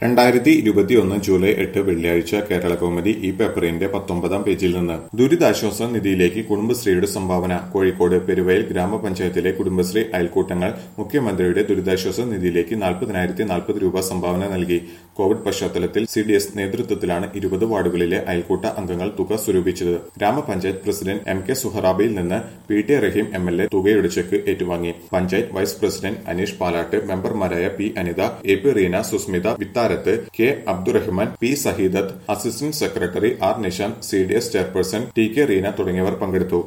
രണ്ടായിരത്തി ഇരുപത്തിയൊന്ന് ജൂലൈ എട്ട് വെള്ളിയാഴ്ച കേരള കൗമുദി ഈ പേപ്പറിന്റെ പത്തൊമ്പതാം പേജിൽ നിന്ന് ദുരിതാശ്വാസ നിധിയിലേക്ക് കുടുംബശ്രീയുടെ സംഭാവന കോഴിക്കോട് പെരുവയൽ ഗ്രാമപഞ്ചായത്തിലെ കുടുംബശ്രീ അയൽക്കൂട്ടങ്ങൾ മുഖ്യമന്ത്രിയുടെ ദുരിതാശ്വാസ നിധിയിലേക്ക് നാൽപ്പതിനായിരത്തി നാൽപ്പത് രൂപ സംഭാവന നൽകി കോവിഡ് പശ്ചാത്തലത്തിൽ സി ഡി എസ് നേതൃത്വത്തിലാണ് ഇരുപത് വാർഡുകളിലെ അയൽക്കൂട്ട അംഗങ്ങൾ തുക സ്വരൂപിച്ചത് ഗ്രാമപഞ്ചായത്ത് പ്രസിഡന്റ് എം കെ സുഹറാബിയിൽ നിന്ന് P T Rahim M L A തുകയുടെ ചെക്ക് ഏറ്റുവാങ്ങി പഞ്ചായത്ത് വൈസ് പ്രസിഡന്റ് അനീഷ് പാലാട്ട് മെമ്പർമാരായ P Anitha A P Reena Susmitha Vitharath K Abdurahman P Saheedath assistant secretary R Nishanth C D S chairperson T K Reena തുടങ്ങിയവർ പങ്കെടുത്തു